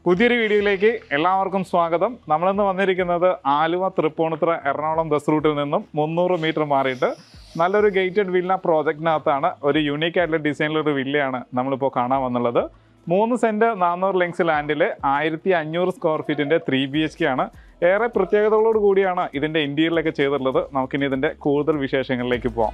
പുതിയൊരു വീഡിയോയിലേക്ക് എല്ലാവർക്കും സ്വാഗതം നമ്മളിന്ന് വന്നിരിക്കുന്നത് ആലുവ തൃപ്പൂണിത്തുറ എറണാകുളം ബസ് റൂട്ടിൽ നിന്നും മുന്നൂറ് മീറ്റർ മാറിയിട്ട് നല്ലൊരു ഗേറ്റഡ് വില്ല പ്രോജക്റ്റിനകത്താണ് ഒരു യൂണീക്ക് ആയിട്ടുള്ള ഡിസൈനിലൊരു വില്ലയാണ് നമ്മളിപ്പോൾ കാണാൻ വന്നുള്ളത് മൂന്ന് സെൻറ്റ് നാനൂറ് ലെങ്സ് ലാൻഡിൽ ആയിരത്തി അഞ്ഞൂറ് സ്ക്വയർ ഫീറ്റിൻ്റെ ത്രീ ബി എച്ച് കെ ആണ് ഏറെ പ്രത്യേകതകളോട് കൂടിയാണ് ഇതിൻ്റെ ഇൻറ്റീരിയലൊക്കെ ചെയ്തിട്ടുള്ളത് നമുക്കിനി ഇതിൻ്റെ കൂടുതൽ വിശേഷങ്ങളിലേക്ക് പോകാം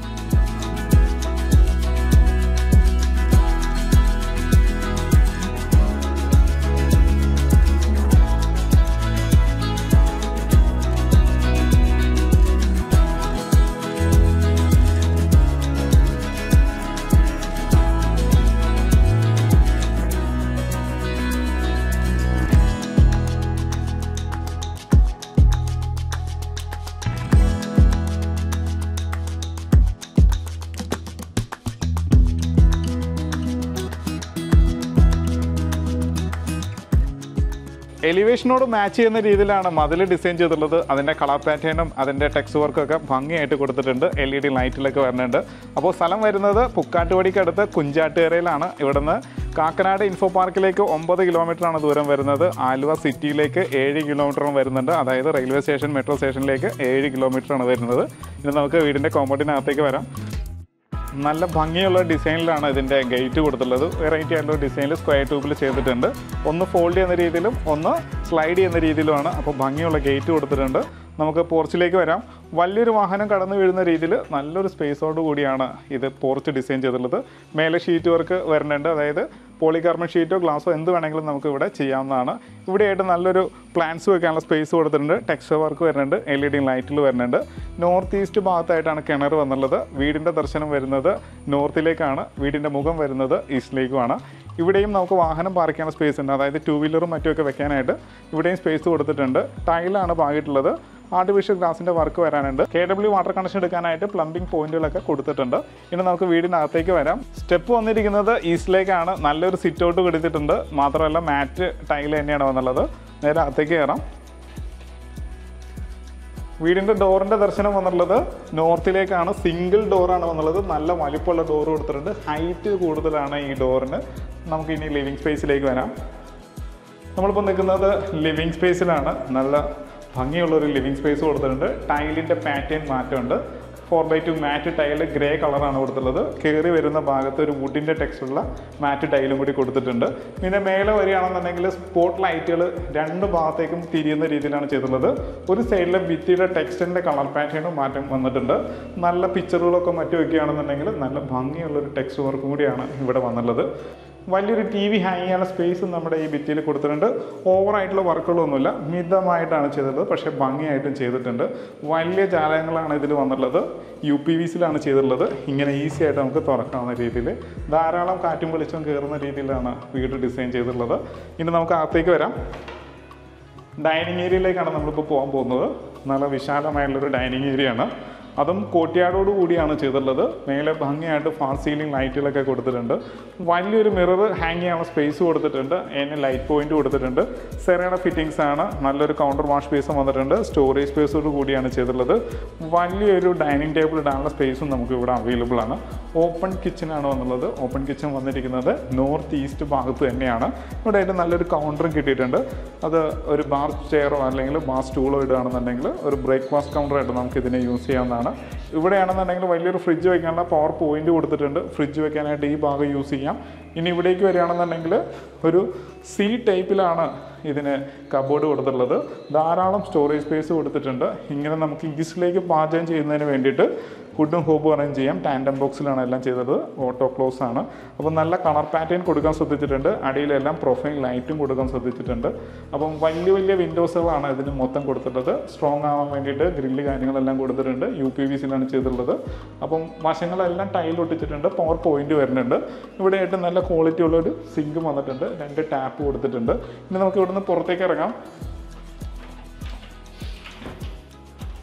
എലിവേഷനോട് മാച്ച് ചെയ്യുന്ന രീതിയിലാണ് മതിൽ ഡിസൈൻ ചെയ്തിട്ടുള്ളത് അതിൻ്റെ കളർ പാറ്റേണും അതിൻ്റെ ടെക്സ്റ്റ് വർക്കും ഒക്കെ ഭംഗിയായിട്ട് കൊടുത്തിട്ടുണ്ട് എൽ ഇ ഡി ലൈറ്റിലൊക്കെ വരുന്നുണ്ട് അപ്പോൾ സ്ഥലം വരുന്നത് പുക്കാട്ടുപടിക്കടുത്ത് കുഞ്ചാട്ടുകരയിലാണ് ഇവിടുന്ന് കാക്കനാട് ഇൻഫോ പാർക്കിലേക്ക് ഒമ്പത് കിലോമീറ്ററാണ് ദൂരം വരുന്നത് ആലുവ സിറ്റിയിലേക്ക് ഏഴ് കിലോമീറ്ററും വരുന്നുണ്ട് അതായത് റെയിൽവേ സ്റ്റേഷൻ മെട്രോ സ്റ്റേഷനിലേക്ക് ഏഴ് കിലോമീറ്ററാണ് വരുന്നത് ഇനി നമുക്ക് വീടിൻ്റെ കോമ്പൗണ്ടിനകത്തേക്ക് വരാം നല്ല ഭംഗിയുള്ള ഡിസൈനിലാണ് ഇതിൻ്റെ ഗേറ്റ് കൊടുത്തുള്ളത് വെറൈറ്റി ആയിട്ടുള്ള ഡിസൈനിൽ സ്ക്വയർ ട്യൂബിൽ ചെയ്തിട്ടുണ്ട് ഒന്ന് ഫോൾഡ് ചെയ്യുന്ന രീതിയിലും ഒന്ന് സ്ലൈഡ് ചെയ്യുന്ന രീതിയിലുമാണ് അപ്പോൾ ഭംഗിയുള്ള ഗേറ്റ് കൊടുത്തിട്ടുണ്ട് നമുക്ക് പോർച്ചിലേക്ക് വരാം വലിയൊരു വാഹനം കടന്നു വീഴുന്ന രീതിയിൽ നല്ലൊരു സ്പേസോട് കൂടിയാണ് ഇത് പോർച്ച് ഡിസൈൻ ചെയ്തിട്ടുള്ളത് മേലെ ഷീറ്റ് വർക്ക് വരുന്നുണ്ട് അതായത് പോളികാർബൺ ഷീറ്റോ ഗ്ലാസോ എന്ത് വേണമെങ്കിലും നമുക്ക് ഇവിടെ ചെയ്യാവുന്നതാണ് ഇവിടെയായിട്ട് നല്ലൊരു പ്ലാന്റ്സ് വെക്കാനുള്ള സ്പേസ് കൊടുത്തിട്ടുണ്ട് ടെക്സ്ചർ വർക്ക് വരുന്നുണ്ട് എൽ ഇ ഡി ലൈറ്റിൽ വരുന്നുണ്ട് നോർത്ത് ഈസ്റ്റ് ഭാഗത്തായിട്ടാണ് കിണർ വന്നുള്ളത് വീടിൻ്റെ ദർശനം വരുന്നത് നോർത്തിലേക്കാണ് വീടിൻ്റെ മുഖം വരുന്നത് ഈസ്റ്റിലേക്കുമാണ് ഇവിടെയും നമുക്ക് വാഹനം പാർക്ക് ചെയ്യാനുള്ള സ്പേസ് ഉണ്ട് അതായത് ടൂ വീലറും മറ്റുമൊക്കെ വെക്കാനായിട്ട് ഇവിടെയും സ്പേസ് കൊടുത്തിട്ടുണ്ട് ടൈലാണ് പാകിയിട്ടുള്ളത് ആർട്ടിഫിഷ്യൽ ഗ്ലാസിൻ്റെ വർക്ക് വരാനുണ്ട് കെ ഡബ്ല്യു വാട്ടർ കണക്ഷൻ എടുക്കാനായിട്ട് പ്ലംബിംഗ് പോയിന്റുകളൊക്കെ കൊടുത്തിട്ടുണ്ട് ഇനി നമുക്ക് വീടിനകത്തേക്ക് വരാം സ്റ്റെപ്പ് വന്നിരിക്കുന്നത് ഈസ്റ്റിലേക്കാണ് നല്ലൊരു സിറ്റ് ഔട്ട് കൊടുത്തിട്ടുണ്ട് മാത്രമല്ല മാറ്റ് ടൈൽ തന്നെയാണ് വന്നുള്ളത് നേരെ അകത്തേക്ക് കയറാം വീടിൻ്റെ ഡോറിൻ്റെ ദർശനം വന്നിട്ടുള്ളത് നോർത്തിലേക്കാണ് സിംഗിൾ ഡോറാണ് വന്നുള്ളത് നല്ല വലിപ്പമുള്ള ഡോർ കൊടുത്തിട്ടുണ്ട് ഹൈറ്റ് കൂടുതലാണ് ഈ ഡോറിന് നമുക്ക് ഇനി ലിവിങ് സ്പേസിലേക്ക് വരാം നമ്മളിപ്പോൾ നിൽക്കുന്നത് ലിവിങ് സ്പേസിലാണ് നല്ല ഭംഗിയുള്ള ഒരു ലിവിങ് സ്പേസ് കൊടുത്തിട്ടുണ്ട് ടൈലിൻ്റെ പാറ്റേൺ മാറ്റമുണ്ട് four by two matte tile grey കളറാണ് കൊടുത്തിട്ടുള്ളത് കയറി വരുന്ന ഭാഗത്ത് ഒരു വുഡിൻ്റെ ടെക്സ്റ്റുള്ള മാറ്റ് ടൈലും കൂടി കൊടുത്തിട്ടുണ്ട് പിന്നെ മേലെ വരികയാണെന്നുണ്ടെങ്കിൽ സ്പോട്ട് ലൈറ്റുകൾ രണ്ട് ഭാഗത്തേക്കും തിരിയുന്ന രീതിയിലാണ് ചെയ്തിട്ടുള്ളത് ഒരു സൈഡിലെ ഭിത്തിയുടെ ടെക്സ്റ്റിൻ്റെ കളർ പാറ്റേണും മാറ്റം വന്നിട്ടുണ്ട് നല്ല പിക്ചറുകളൊക്കെ മറ്റു വയ്ക്കുകയാണെന്നുണ്ടെങ്കിൽ നല്ല ഭംഗിയുള്ളൊരു ടെക്സ്റ്റ് വർക്കും കൂടിയാണ് ഇവിടെ വന്നുള്ളത് വലിയൊരു ടി വി ഹാങ് ചെയ്യാനുള്ള സ്പേസ് നമ്മുടെ ഈ ഭിത്തിയിൽ കൊടുത്തിട്ടുണ്ട് ഓവറായിട്ടുള്ള വർക്കുകളൊന്നുമില്ല മിതമായിട്ടാണ് ചെയ്തിട്ടുള്ളത് പക്ഷേ ഭംഗിയായിട്ടും ചെയ്തിട്ടുണ്ട് വലിയ ജാലകങ്ങളാണ് ഇതിൽ വന്നിട്ടുള്ളത് യു പി വി സിയിലാണ് ചെയ്തിട്ടുള്ളത് ഇങ്ങനെ ഈസി ആയിട്ട് നമുക്ക് തുറക്കാവുന്ന രീതിയിൽ ധാരാളം കാറ്റും വെളിച്ചം കയറുന്ന രീതിയിലാണ് വീട് ഡിസൈൻ ചെയ്തിട്ടുള്ളത് ഇനി നമുക്ക് അകത്തേക്ക് വരാം ഡൈനിങ് ഏരിയയിലേക്കാണ് നമ്മളിപ്പോൾ പോകാൻ പോകുന്നത് നല്ല വിശാലമായുള്ളൊരു ഡൈനിങ് ഏരിയ ആണ് അതും കോട്ടിയാടോട് കൂടിയാണ് ചെയ്തിട്ടുള്ളത് മേലെ ഭംഗിയായിട്ട് ഫാൾ സീലിംഗ് ലൈറ്റുകളൊക്കെ കൊടുത്തിട്ടുണ്ട് വലിയൊരു മിറർ ഹാങ് ചെയ്യാനുള്ള സ്പേസ് കൊടുത്തിട്ടുണ്ട് അതിന് ലൈറ്റ് പോയിന്റ് കൊടുത്തിട്ടുണ്ട് സെറയുടെ ഫിറ്റിങ്സ് ആണ് നല്ലൊരു കൗണ്ടർ വാഷ് സ്പേസും വന്നിട്ടുണ്ട് സ്റ്റോറേജ് സ്പേസോട് കൂടിയാണ് ചെയ്തിട്ടുള്ളത് വലിയൊരു ഡൈനിങ് ടേബിൾ ഇടാനുള്ള സ്പേസും നമുക്ക് ഇവിടെ അവൈലബിൾ ആണ് ഓപ്പൺ കിച്ചൺ ആണ് വന്നുള്ളത് ഓപ്പൺ കിച്ചൺ വന്നിരിക്കുന്നത് നോർത്ത് ഈസ്റ്റ് ഭാഗത്ത് തന്നെയാണ് ഇവിടെ ആയിട്ട് നല്ലൊരു കൗണ്ടറും കിട്ടിയിട്ടുണ്ട് അത് ഒരു ബാർ ചെയറോ അല്ലെങ്കിൽ ബാർ സ്റ്റൂളോ ഇടുകയാണെന്നുണ്ടെങ്കിൽ ഒരു ബ്രേക്ക്ഫാസ്റ്റ് കൗണ്ടറായിട്ട് നമുക്ക് ഇതിനെ യൂസ് ചെയ്യാവുന്നതാണ് ഇവിടെയാണെന്നുണ്ടെങ്കിൽ വലിയൊരു ഫ്രിഡ്ജ് വെക്കാനുള്ള പവർ പോയിന്റ് കൊടുത്തിട്ടുണ്ട് ഫ്രിഡ്ജ് വെക്കാനായിട്ട് ഈ ഭാഗം യൂസ് ചെയ്യാം ഇനി ഇവിടേക്ക് വരികയാണെന്നുണ്ടെങ്കിൽ ഒരു സി ടൈപ്പിലാണ് ഇതിന് കബോർഡ് കൊടുത്തിട്ടുള്ളത് ധാരാളം സ്റ്റോറേജ് സ്പേസ് കൊടുത്തിട്ടുണ്ട് ഇങ്ങനെ നമുക്ക് ഈസ്റ്റിലേക്ക് പാചകം ചെയ്യുന്നതിന് വേണ്ടിയിട്ട് ഫുഡും ഹോബും അറേഞ്ച് ചെയ്യാം ടാൻഡം ബോക്സിലാണ് എല്ലാം ചെയ്തത് ഓട്ടോ ക്ലോസ് ആണ് അപ്പോൾ നല്ല കളർ പാറ്റേൺ കൊടുക്കാൻ ശ്രദ്ധിച്ചിട്ടുണ്ട് അടിയിലെല്ലാം പ്രൊഫൈൽ ലൈറ്റും കൊടുക്കാൻ ശ്രദ്ധിച്ചിട്ടുണ്ട് അപ്പം വലിയ വലിയ വിൻഡോസുകളാണ് ഇതിന് മൊത്തം കൊടുത്തിട്ടുള്ളത് സ്ട്രോങ് ആവാൻ വേണ്ടിയിട്ട് ഗ്രില്ല് കാര്യങ്ങളെല്ലാം കൊടുത്തിട്ടുണ്ട് യു പി വി സിയിലാണ് ചെയ്തിട്ടുള്ളത് അപ്പം വശങ്ങളെല്ലാം ടൈൽ ഒട്ടിച്ചിട്ടുണ്ട് പവർ പോയിന്റ് വരുന്നുണ്ട് ഇവിടെയായിട്ട് നല്ല ക്വാളിറ്റി ഉള്ള ഒരു സിങ്കും വന്നിട്ടുണ്ട് രണ്ട് ടാപ്പ് കൊടുത്തിട്ടുണ്ട് ഇനി നമുക്ക് ഇവിടുന്ന് പുറത്തേക്ക് ഇറങ്ങാം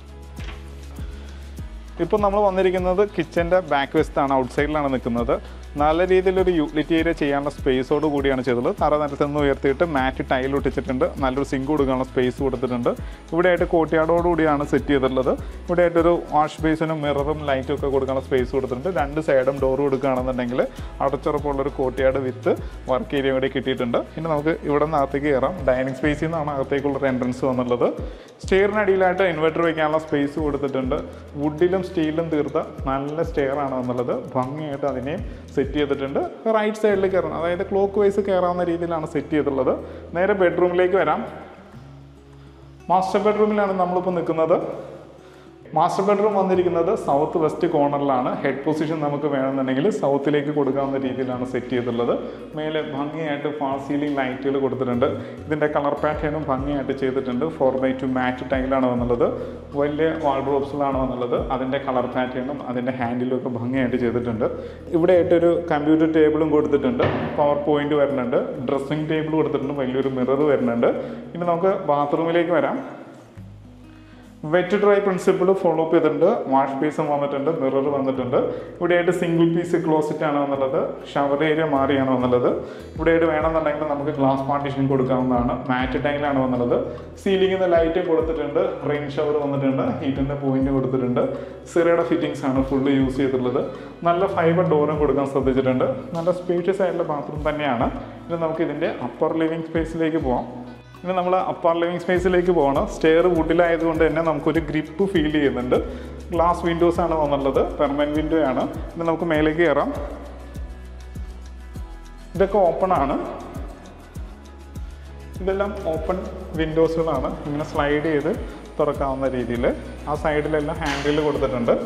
ഇപ്പോൾ നമ്മൾ വന്നിരിക്കുന്നത് കിച്ചൻ്റെ ബാക്ക് വശത്താണ് ഔട്ട് സൈഡിലാണ് നിൽക്കുന്നത് നല്ല രീതിയിലൊരു യൂട്ടിലിറ്റി ഏരിയ ചെയ്യാനുള്ള സ്പേസോട് കൂടിയാണ് ചെയ്തത് തറ നിരത്തിൽ നിന്ന് ഉയർത്തിയിട്ട് മാറ്റ് ടൈൽ ഒട്ടിച്ചിട്ടുണ്ട് നല്ലൊരു സിങ്ക് കൊടുക്കാനുള്ള സ്പേസ് കൊടുത്തിട്ടുണ്ട് ഇവിടെയായിട്ട് കോട്ടിയാടോട് കൂടിയാണ് സെറ്റ് ചെയ്തിട്ടുള്ളത് ഇവിടെയായിട്ടൊരു വാഷ് ബേസിനും മിററും ലൈറ്റും ഒക്കെ കൊടുക്കാനുള്ള സ്പേസ് കൊടുത്തിട്ടുണ്ട് രണ്ട് സൈഡും ഡോർ കൊടുക്കുകയാണെന്നുണ്ടെങ്കിൽ അടച്ചുറപ്പുള്ളൊരു കോട്ടിയാട് വിത്ത് വർക്ക് ഏരിയ കൂടി കിട്ടിയിട്ടുണ്ട് ഇനി നമുക്ക് ഇവിടെ നിന്ന് അകത്തേക്ക് കയറാം ഡൈനിങ് സ്പേസിൽ നിന്നാണ് അകത്തേക്കുള്ളൊരു എൻട്രൻസ് വന്നുള്ളത് സ്റ്റെയറിനടിയിലായിട്ട് ഇൻവെർട്ടർ വയ്ക്കാനുള്ള സ്പേസ് കൊടുത്തിട്ടുണ്ട് വുഡിലും സ്റ്റീലിലും തീർത്ത നല്ല സ്റ്റെയർ ആണ് വന്നുള്ളത് ഭംഗിയായിട്ട് അതിനെയും സെറ്റ് ചെയ്തിട്ടുണ്ട് റൈറ്റ് സൈഡിൽ കയറണം അതായത് ക്ലോക്ക് വൈസ് കയറാവുന്ന രീതിയിലാണ് സെറ്റ് ചെയ്തിട്ടുള്ളത് നേരെ ബെഡ്റൂമിലേക്ക് വരാം മാസ്റ്റർ ബെഡ്റൂമിലാണ് നമ്മളിപ്പോൾ നിൽക്കുന്നത് മാസ്റ്റർ ബെഡ്റൂം വന്നിരിക്കുന്നത് സൗത്ത് വെസ്റ്റ് കോർണറിലാണ് ഹെഡ് പൊസിഷൻ നമുക്ക് വേണമെന്നുണ്ടെങ്കിൽ സൗത്തിലേക്ക് കൊടുക്കാവുന്ന രീതിയിലാണ് സെറ്റ് ചെയ്തിട്ടുള്ളത് മേലെ ഭംഗിയായിട്ട് ഫാൾ സീലിംഗ് ലൈറ്റുകൾ കൊടുത്തിട്ടുണ്ട് ഇതിൻ്റെ കളർ പാറ്റേണും ഭംഗിയായിട്ട് ചെയ്തിട്ടുണ്ട് ഫോർ ബൈ ടു മാറ്റ് ടൈലാണ് വന്നുള്ളത് വലിയ വാൾഡ്രോബ്സിലാണ് വന്നുള്ളത് അതിൻ്റെ കളർ പാറ്റേണും അതിൻ്റെ ഹാൻഡിലും ഒക്കെ ഭംഗിയായിട്ട് ചെയ്തിട്ടുണ്ട് ഇവിടെ ആയിട്ടൊരു കമ്പ്യൂട്ടർ ടേബിളും കൊടുത്തിട്ടുണ്ട് പവർ പോയിന്റ് വരുന്നുണ്ട് ഡ്രസ്സിംഗ് ടേബിൾ കൊടുത്തിട്ടുണ്ട് വലിയൊരു മിറർ വരുന്നുണ്ട് ഇനി നമുക്ക് ബാത്റൂമിലേക്ക് വരാം wet dry principle follow up ചെയ്തിട്ടുണ്ട് വാഷ് ബേസും വന്നിട്ടുണ്ട് മിറർ വന്നിട്ടുണ്ട് ഇവിടെയായിട്ട് സിംഗിൾ പീസ് ക്ലോസറ്റ് ആണ് വന്നുള്ളത് ഷവർ ഏരിയ മാറിയാണ് വന്നുള്ളത് ഇവിടെയായിട്ട് വേണമെന്നുണ്ടെങ്കിൽ നമുക്ക് ഗ്ലാസ് പാർട്ടീഷൻ കൊടുക്കാവുന്നതാണ് മാറ്റ് ടൈലാണ് വന്നുള്ളത് സീലിംഗിൽ നിന്ന് ലൈറ്റും കൊടുത്തിട്ടുണ്ട് റെയിൻ ഷവർ വന്നിട്ടുണ്ട് ഹീറ്റിൻ്റെ പോയിന്റ് കൊടുത്തിട്ടുണ്ട് സിറയുടെ ഫിറ്റിംഗ്സ് ആണ് ഫുള്ള് യൂസ് ചെയ്തിട്ടുള്ളത് നല്ല ഫൈബർ ഡോറും കൊടുക്കാൻ ശ്രദ്ധിച്ചിട്ടുണ്ട് നല്ല സ്പേഷ്യസ് ആയിട്ടുള്ള ബാത്റൂം തന്നെയാണ് ഇനി നമുക്ക് ഇതിൻ്റെ അപ്പർ ലിവിങ് സ്പേസിലേക്ക് പോവാം ഇനി നമ്മൾ അപ്പർ ലിവിങ് സ്പേസിലേക്ക് പോകണം സ്റ്റെയർ വുഡിലായതുകൊണ്ട് തന്നെ നമുക്കൊരു ഗ്രിപ്പ് ഫീൽ ചെയ്യുന്നുണ്ട് ഗ്ലാസ് വിൻഡോസ് ആണ് വന്നുള്ളത് പെർമനൻറ്റ് വിൻഡോ ആണ് ഇനി നമുക്ക് മേലേക്ക് കയറാം ഇതൊക്കെ ഓപ്പൺ ആണ് ഇതെല്ലാം ഓപ്പൺ വിൻഡോസുകളാണ് ഇങ്ങനെ സ്ലൈഡ് ചെയ്ത് തുറക്കാവുന്ന രീതിയിൽ ആ സൈഡിലെല്ലാം ഹാൻഡിൽ കൊടുത്തിട്ടുണ്ട്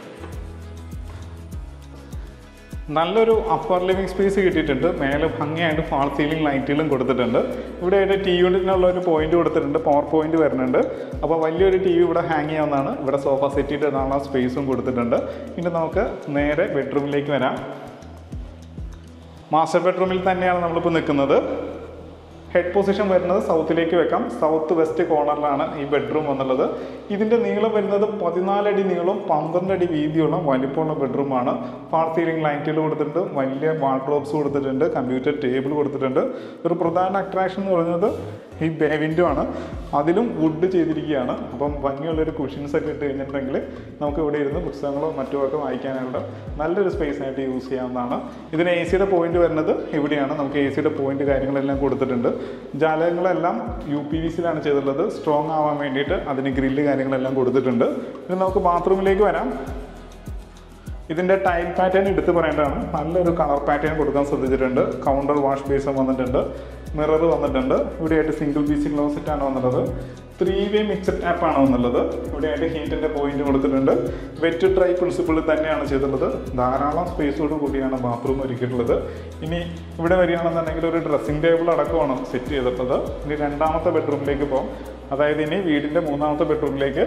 നല്ലൊരു അപ്പർ ലിവിങ് സ്പേസ് കിട്ടിയിട്ടുണ്ട് മേലെ ഭംഗിയായിട്ട് ഫാൾ സീലിംഗ് ലൈറ്റുകളും കൊടുത്തിട്ടുണ്ട് ഇവിടെ ആയിട്ട് ടി യൂണിറ്റിനുള്ള ഒരു പോയിന്റ് കൊടുത്തിട്ടുണ്ട് പവർ പോയിന്റ് വരുന്നുണ്ട് അപ്പോൾ വലിയൊരു ടി വി ഇവിടെ ഹാങ് ചെയ്യാവുന്നതാണ് ഇവിടെ സോഫ സെറ്റ് ചെയ്തിടാനുള്ള സ്പേസും കൊടുത്തിട്ടുണ്ട് ഇനി നമുക്ക് നേരെ ബെഡ്റൂമിലേക്ക് വരാം മാസ്റ്റർ ബെഡ്റൂമിൽ തന്നെയാണ് നമ്മളിപ്പോൾ നിൽക്കുന്നത് ഹെഡ് പൊസിഷൻ വരുന്നത് സൗത്തിലേക്ക് വെക്കാം സൗത്ത് വെസ്റ്റ് കോർണറിലാണ് ഈ ബെഡ്റൂം വന്നുള്ളത് ഇതിൻ്റെ നീളം വരുന്നത് പതിനാലടി നീളം പന്ത്രണ്ട് അടി വീതിയുള്ള വലിപ്പമുള്ള ബെഡ്റൂമാണ് ഫാർ സീലിംഗ് ലൈറ്റുകൾ കൊടുത്തിട്ടുണ്ട് വലിയ വാൾഡ്രോബ്സ് കൊടുത്തിട്ടുണ്ട് കമ്പ്യൂട്ടർ ടേബിൾ കൊടുത്തിട്ടുണ്ട് ഒരു പ്രധാന അട്രാക്ഷൻ എന്ന് പറയുന്നത് ഈ ബേ വിൻഡോ ആണ് അതിലും വുഡ് ചെയ്തിരിക്കുകയാണ് അപ്പം ഭംഗിയുള്ളൊരു കുഷൻസ് ഒക്കെ ഇട്ട് കഴിഞ്ഞിട്ടുണ്ടെങ്കിൽ നമുക്ക് ഇവിടെ ഇരുന്ന് പുസ്തകങ്ങളോ മറ്റോ ഒക്കെ വായിക്കാനുള്ള നല്ലൊരു സ്പേസ് ആയിട്ട് യൂസ് ചെയ്യാവുന്നതാണ് ഇതിന് എ സിയുടെ പോയിന്റ് വരുന്നത് ഇവിടെയാണ് നമുക്ക് എ സിയുടെ പോയിന്റ് കാര്യങ്ങളെല്ലാം കൊടുത്തിട്ടുണ്ട് ജാലകങ്ങളെല്ലാം യു പി വി സിയിലാണ് ചെയ്തിട്ടുള്ളത് സ്ട്രോങ് ആവാൻ വേണ്ടിയിട്ട് അതിന് ഗ്രില്ല് കാര്യങ്ങളെല്ലാം കൊടുത്തിട്ടുണ്ട് ഇനി നമുക്ക് ബാത്റൂമിലേക്ക് വരാം ഇതിൻ്റെ ടൈൽ പാറ്റേൺ എടുത്ത് പറയേണ്ടതാണ് നല്ലൊരു കളർ പാറ്റേൺ കൊടുക്കാൻ ശ്രദ്ധിച്ചിട്ടുണ്ട് കൗണ്ടർ വാഷ് ബേസും വന്നിട്ടുണ്ട് മിറർ വന്നിട്ടുണ്ട് ഇവിടെയായിട്ട് സിംഗിൾ പീസ് ക്ലോസറ്റ് ആണ് വന്നുള്ളത് ത്രീ വേ മിക്സഡ് ടാപ്പ് ആണ് വന്നുള്ളത് ഇവിടെയായിട്ട് ഹീറ്റിൻ്റെ പോയിന്റ് കൊടുത്തിട്ടുണ്ട് വെറ്റ് ഡ്രൈ പ്രിൻസിപ്പിളിൽ തന്നെയാണ് ചെയ്തിട്ടുള്ളത് ധാരാളം സ്പേസോട് കൂടിയാണ് ബാത്റൂം ഒരുക്കിയിട്ടുള്ളത് ഇനി ഇവിടെ വരികയാണെന്നുണ്ടെങ്കിൽ ഒരു ഡ്രസ്സിംഗ് ടേബിൾ അടക്കമാണ് സെറ്റ് ചെയ്തിട്ടുള്ളത് ഇനി രണ്ടാമത്തെ ബെഡ്റൂമിലേക്ക് പോകും അതായത് ഇനി വീടിൻ്റെ മൂന്നാമത്തെ ബെഡ്റൂമിലേക്ക്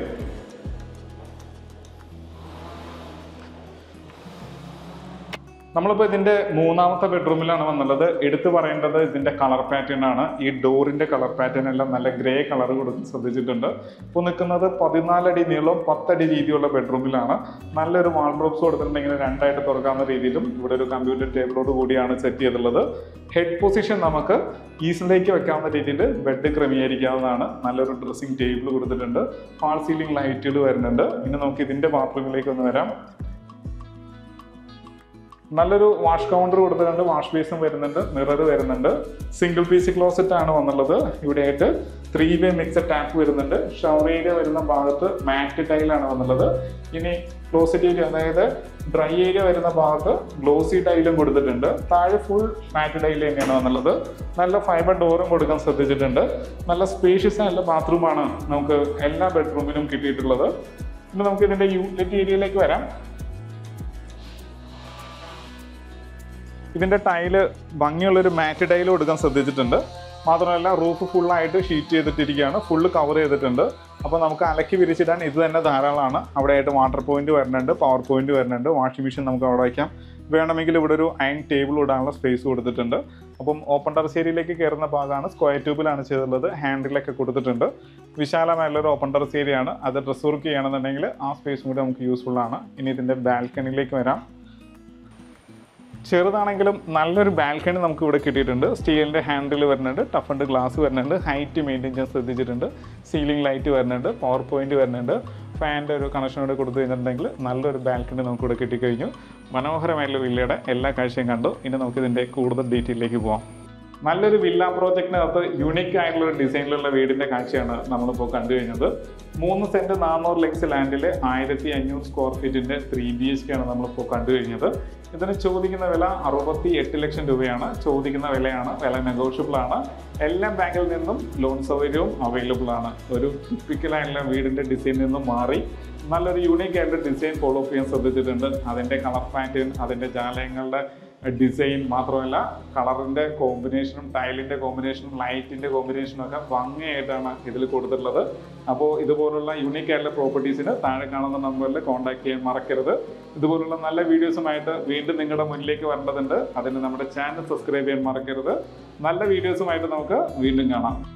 നമ്മളിപ്പോൾ ഇതിൻ്റെ മൂന്നാമത്തെ ബെഡ്റൂമിലാണ് വന്നുള്ളത് എടുത്തു പറയേണ്ടത് ഇതിൻ്റെ കളർ പാറ്റേൺ ആണ് ഈ ഡോറിൻ്റെ കളർ പാറ്റേൺ എല്ലാം നല്ല ഗ്രേ കളർ കൊടുത്ത് ശ്രദ്ധിച്ചിട്ടുണ്ട് ഇപ്പോൾ നിൽക്കുന്നത് പതിനാലടി നീളം പത്തടി വീതിയുള്ള ബെഡ്റൂമിലാണ് നല്ലൊരു വാൾഡ്രോബ്സ് കൊടുത്തിട്ടുണ്ടെങ്കിൽ രണ്ടായിട്ട് തുറക്കാവുന്ന രീതിയിലും ഇവിടെ ഒരു കമ്പ്യൂട്ടർ ടേബിളോട് കൂടിയാണ് സെറ്റ് ചെയ്തിട്ടുള്ളത് ഹെഡ് പൊസിഷൻ നമുക്ക് ഈസിലേക്ക് വെക്കാവുന്ന രീതിയിൽ ബെഡ് ക്രമീകരിക്കാവുന്നതാണ് നല്ലൊരു ഡ്രസ്സിംഗ് ടേബിൾ കൊടുത്തിട്ടുണ്ട് ഫാൾ സീലിംഗ് ലൈറ്റുകൾ വരുന്നുണ്ട് ഇനി നമുക്ക് ഇതിൻ്റെ ബാത്റൂമിലേക്ക് ഒന്ന് വരാം നല്ലൊരു വാഷ് കൗണ്ടർ കൊടുത്തിട്ടുണ്ട് വാഷ് ബേസും വരുന്നുണ്ട് മിറർ വരുന്നുണ്ട് സിംഗിൾ പീസ് ക്ലോസറ്റ് ആണ് വന്നുള്ളത് ഇവിടെയായിട്ട് ത്രീ വേ മിക്സഡ് ടാപ്പ് വരുന്നുണ്ട് ഷവർ ഏരിയ വരുന്ന ഭാഗത്ത് മാറ്റ് ടൈലാണ് വന്നുള്ളത് ഇനി ക്ലോസറ്റ് ഏരിയ അതായത് ഡ്രൈ ഏരിയ വരുന്ന ഭാഗത്ത് ഗ്ലോസി ടൈലും കൊടുത്തിട്ടുണ്ട് താഴെ ഫുൾ മാറ്റ് ടൈൽ തന്നെയാണ് വന്നുള്ളത് നല്ല ഫൈബർ ഡോറും കൊടുക്കാൻ ശ്രദ്ധിച്ചിട്ടുണ്ട് നല്ല സ്പേഷ്യസ് ആയിട്ടുള്ള ബാത്റൂമാണ് നമുക്ക് എല്ലാ ബെഡ്റൂമിലും കിട്ടിയിട്ടുള്ളത് ഇനി നമുക്ക് ഇതിന്റെ യൂട്ടിലിറ്റി ഏരിയയിലേക്ക് വരാം ഇതിൻ്റെ ടൈല് ഭംഗിയുള്ളൊരു മാറ്റ് ടൈല് കൊടുക്കാൻ ശ്രദ്ധിച്ചിട്ടുണ്ട് മാത്രമല്ല റൂഫ് ഫുള്ളായിട്ട് ഷീറ്റ് ചെയ്തിട്ടിരിക്കുകയാണ് ഫുള്ള് കവർ ചെയ്തിട്ടുണ്ട് അപ്പോൾ നമുക്ക് അലക്കി വിരിച്ചിടാൻ ഇത് തന്നെ ധാരാളമാണ് അവിടെ ആയിട്ട് വാട്ടർ പോയിന്റ് വരുന്നുണ്ട് പവർ പോയിന്റ് വരുന്നുണ്ട് വാഷിംഗ് മെഷീൻ നമുക്ക് അവിടെ വയ്ക്കാം വേണമെങ്കിൽ ഇവിടെ ഒരു അയൺ ടേബിൾ ഇടാനുള്ള സ്പേസ് കൊടുത്തിട്ടുണ്ട് അപ്പം ഓപ്പൺ ടെറസ് ഏരിയയിലേക്ക് കയറുന്ന ഭാഗമാണ് സ്ക്വയർ ട്യൂബിലാണ് ചെയ്തിട്ടുള്ളത് ഹാൻഡിലൊക്കെ കൊടുത്തിട്ടുണ്ട് വിശാലമായുള്ളൊരു ഓപ്പൺ ടെറസ് ഏരിയ ആണ് അത് ഡ്രസ് വർക്ക് ചെയ്യണമെന്നുണ്ടെങ്കിൽ ആ സ്പേസും കൂടി നമുക്ക് യൂസ്ഫുൾ ആണ് ഇനി ഇതിൻ്റെ ബാൽക്കണിയിലേക്ക് വരാം ചെറുതാണെങ്കിലും നല്ലൊരു ബാൽക്കണി നമുക്ക് ഇവിടെ കിട്ടിയിട്ടുണ്ട് സ്റ്റീലിൻ്റെ ഹാൻഡിൽ വരുന്നുണ്ട് ടഫ് ആൻഡ് ഗ്ലാസ് വരുന്നുണ്ട് ഹൈറ്റ് മെയിൻറ്റെയിൻ ചെയ്യാൻ ശ്രദ്ധിച്ചിട്ടുണ്ട് സീലിംഗ് ലൈറ്റ് വരുന്നുണ്ട് പവർ പോയിന്റ് വരുന്നുണ്ട് ഫാൻ്റെ ഒരു കണക്ഷൻ കൂടെ കൊടുത്തു കഴിഞ്ഞിട്ടുണ്ടെങ്കിൽ നല്ലൊരു ബാൽക്കണി നമുക്ക് ഇവിടെ കിട്ടിക്കഴിഞ്ഞു മനോഹരമായിട്ടുള്ള വില്ലയുടെ എല്ലാ കാഴ്ചയും കണ്ടു ഇനി നമുക്ക് ഇതിൻ്റെ കൂടുതൽ ഡീറ്റെയിലേക്ക് പോകാം നല്ലൊരു വില്ല പ്രോജക്റ്റിനകത്ത് യുണീക്ക് ആയിട്ടുള്ള ഒരു ഡിസൈനിലുള്ള വീടിന്റെ കാഴ്ചയാണ് നമ്മളിപ്പോൾ കണ്ടു കഴിഞ്ഞത് മൂന്ന് സെന്റ് നാനൂറ് ലെക്സ് ലാൻഡിൽ ആയിരത്തി അഞ്ഞൂറ് സ്ക്വയർ ഫീറ്റിന്റെ ത്രീ ബി എച്ച് കെ ആണ് നമ്മളിപ്പോൾ കണ്ടു കഴിഞ്ഞത് ഇതിന് ചോദിക്കുന്ന വില അറുപത്തി എട്ട് ലക്ഷം രൂപയാണ് ചോദിക്കുന്ന വിലയാണ് വില നെഗോഷ്യബിൾ ആണ് എല്ലാ ബാങ്കിൽ നിന്നും ലോൺ സൗകര്യവും അവൈലബിൾ ആണ് ഒരു ടിപ്പിക്കലായിട്ടുള്ള വീടിന്റെ ഡിസൈനിൽ നിന്നും മാറി നല്ലൊരു യൂണീക്ക് ആയിട്ട് ഡിസൈൻ ഫോളോ ചെയ്യാൻ ശ്രദ്ധിച്ചിട്ടുണ്ട് അതിന്റെ കളർ പാറ്റേൺ അതിന്റെ ജാലകങ്ങളുടെ ഡിസൈൻ മാത്രമല്ല കളറിന്റെ കോമ്പിനേഷനും ടൈലിന്റെ കോമ്പിനേഷനും ലൈറ്റിന്റെ കോമ്പിനേഷനും ഒക്കെ ഭംഗിയായിട്ടാണ് ഇതിൽ കൊടുത്തിട്ടുള്ളത് അപ്പോൾ ഇതുപോലുള്ള യൂണീക്ക് ആയിട്ടുള്ള പ്രോപ്പർട്ടീസിന് താഴെ കാണുന്ന നമ്പറിൽ കോൺടാക്ട് ചെയ്യാൻ മറക്കരുത് ഇതുപോലുള്ള നല്ല വീഡിയോസുമായിട്ട് വീണ്ടും നിങ്ങളുടെ മുന്നിലേക്ക് വരേണ്ടതുണ്ട് അതിന് നമ്മുടെ ചാനൽ സബ്സ്ക്രൈബ് ചെയ്യാൻ മറക്കരുത് നല്ല വീഡിയോസുമായിട്ട് നമുക്ക് വീണ്ടും കാണാം